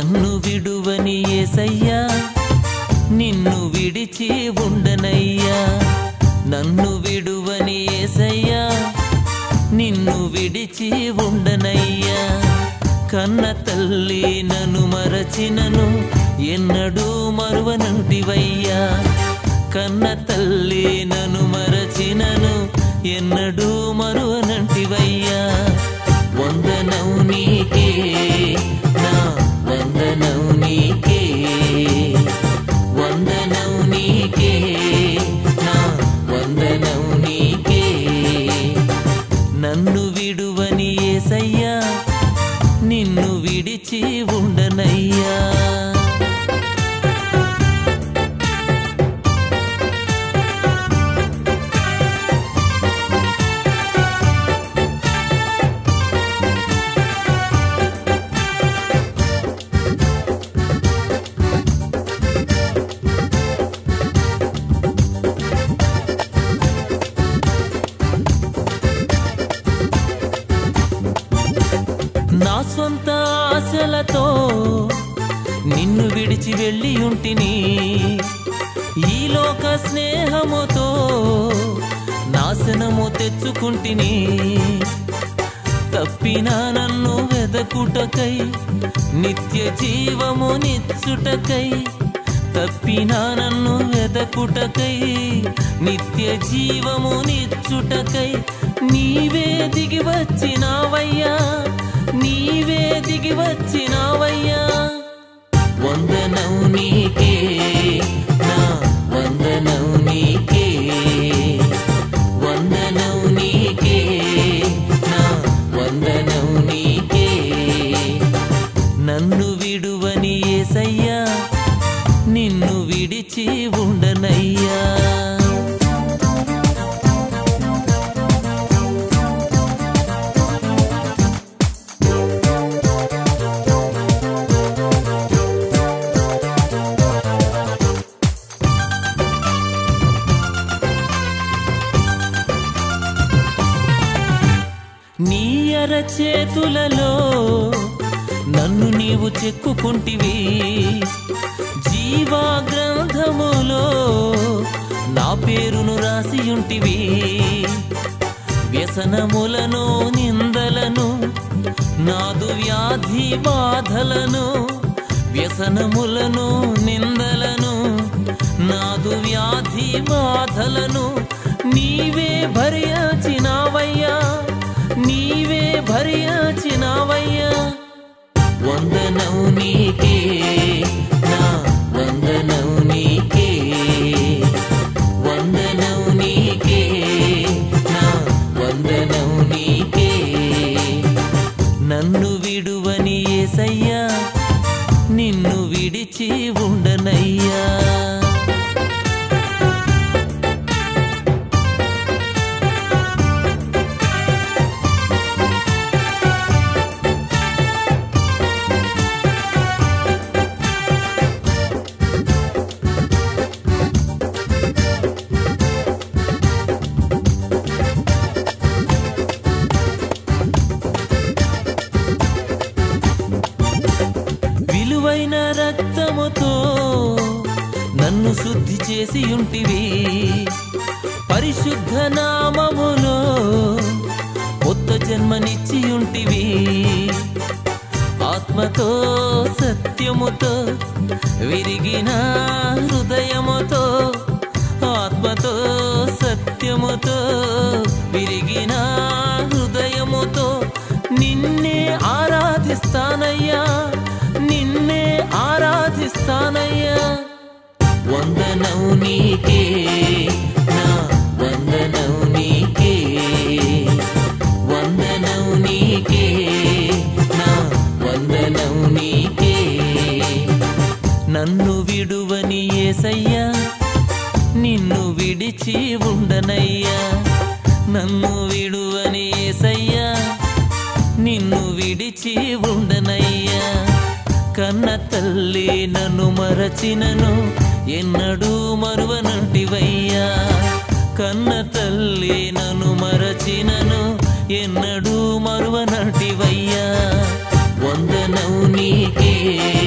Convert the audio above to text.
నన్ను విడువని ఏసయ్యా నిన్ను విడిచి ఉండనయ్యా నన్ను విడువని ఏసయ్యా నిన్ను విడిచి ఉండనయ్యా కన్న తల్లి నన్ను మరచినను ఎన్నడూ మరువనంటివయ్యా కన్న తల్లి నన్ను మరచినను ఎన్నడూ మరువనంటివయ్యా వందనం నీకే నా వందనం నీకే వందనం నీకే నా వందనం నీకే నన్ను విడువని ఏసయ్యా నిన్ను విడిచి ఉండనయ్యా నా స్వంత ఆశలతో నిన్ను విడిచి వెళ్ళి ఉంటిని ఈ లోక స్నేహముతో నాశనము తెచ్చుకుంటిని తప్పిన నన్ను వెదకుటకై నిత్య జీవము నిచ్చుటకై తప్పిన నన్ను వెదకుటకై నిత్య జీవము నిచ్చుటకై నీవే దిగి వచ్చినావయ్యా నీవే దిగి వచ్చినావయ్యా వందనం నీకే నా వందనం నీకే వందనం నీకే నా వందనం నీకే నన్ను విడువని ఏసయ్యా నిన్ను విడిచి ఉండనయ్యా నీ అర చేతులలో నన్ను నీవు చెక్కుకుంటివి జీవా గ్రంథములో నా పేరును రాసియుంటివి వ్యసనములను నిందలను నాదు వ్యాధి బాధలను వ్యసనములను నిందలను నాదు వ్యాధి బాధలను నీవే భరించినావయ్యా నీవే భరించినావయ్యా వందనం నీకే నా వందనం నీకే వందనం నీకే నా వందనం నీకే నన్ను విడువని ఏసయ్యా నిన్ను విడిచి ఉండనయ్యా విలువైన రక్తముతో నన్ను శుద్ధి చేసి ఉంటివి పరిశుద్ధ నామములో కొత్త జన్మనిచ్చి ఉంటివి ఆత్మతో సత్యముతో విరిగిన హృదయముతో ఆత్మతో సత్యముతో విరిగిన హృదయముతో నిన్నే ఆరాధిస్తానయ్యా నిన్నే ఆరాధిస్తానయ్యా వందనం నీకే నా వందనం నీకే వందనం నీకే నా వందనం నీకే నన్ను విడువని ఏసయ్యా నిన్ను విడిచి ఉండనయ్యా నన్ను విడువని ఏసయ్యా నిన్ను విడిచి ఉండనయ్యా కన్న తల్లి నన్ను మరచినను ఎన్నడూ మరువనంటివయ్యా కన్న తల్లి నన్ను మరచినను ఎన్నడూ మరువనంటివయ్యా వందనం నీకే